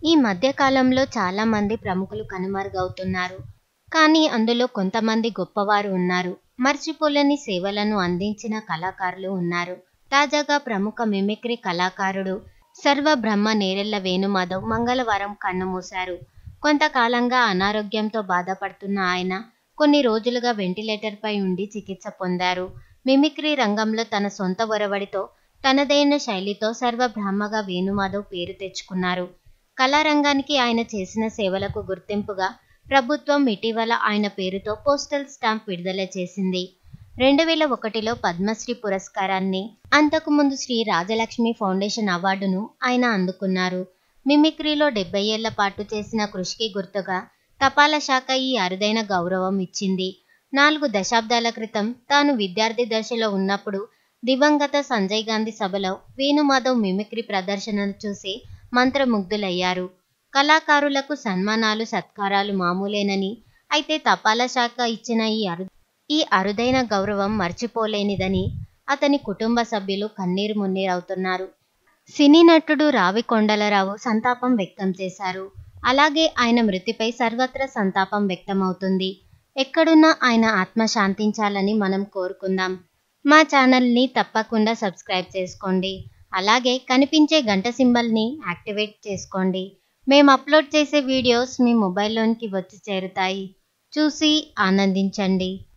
ఈ మధ్య కాలంలో చాలా మంది ప్రముఖులు కనుమరుగవుతున్నారు కానీ అందులో కొంతమంది గొప్పవారు ఉన్నారు మర్చిపోలేని సేవలను అందించిన కళాకారులు ఉన్నారు తాజాగా ప్రముఖ మిమిక్రీ కళాకారుడు సర్వ బ్రహ్మ నేరెళ్ల వేణుమాధవ్ మంగళవారం కన్నుమూశారు కొంతకాలంగా అనారోగ్యంతో బాధపడుతున్న ఆయన కొన్ని రోజులుగా వెంటిలేటర్పై ఉండి చికిత్స పొందారు మిమిక్రీ రంగంలో తన సొంత ఒరవడితో తనదైన శైలితో సర్వబ్రహ్మగా వేణుమాధవ్ పేరు తెచ్చుకున్నారు కళారంగానికి ఆయన చేసిన సేవలకు గుర్తింపుగా ప్రభుత్వం ఇటీవల ఆయన పేరుతో పోస్టల్ స్టాంప్ విడుదల చేసింది రెండు వేల ఒకటిలో పద్మశ్రీ పురస్కారాన్ని అంతకుముందు శ్రీ రాజలక్ష్మి ఫౌండేషన్ అవార్డును ఆయన అందుకున్నారు మిమిక్రీలో డెబ్బై ఏళ్ల పాటు చేసిన కృషికి గుర్తుగా తపాలా శాఖ ఈ అరుదైన గౌరవం ఇచ్చింది నాలుగు దశాబ్దాల క్రితం తాను విద్యార్థి దశలో ఉన్నప్పుడు దివంగత సంజయ్ గాంధీ సభలో వేణుమాధవ్ మిమిక్రీ ప్రదర్శనను చూసి మంత్రముగ్ధులయ్యారు కళాకారులకు సన్మానాలు సత్కారాలు మామూలేనని అయితే తపాలా శాఖ ఇచ్చిన ఈ అరు ఈ అరుదైన గౌరవం మర్చిపోలేనిదని అతని కుటుంబ సభ్యులు కన్నీరు మున్నీరవుతున్నారు సినీ నటుడు రావి కొండలరావు సంతాపం వ్యక్తం చేశారు అలాగే ఆయన మృతిపై సర్వత్రా సంతాపం వ్యక్తమవుతుంది ఎక్కడున్నా ఆయన ఆత్మ శాంతించాలని మనం కోరుకుందాం మా ఛానల్ని తప్పకుండా సబ్స్క్రైబ్ చేసుకోండి అలాగే కనిపించే గంట సింబల్ని యాక్టివేట్ చేసుకోండి మేము అప్లోడ్ చేసే వీడియోస్ మీ మొబైల్లోనికి వచ్చి చేరుతాయి చూసి ఆనందించండి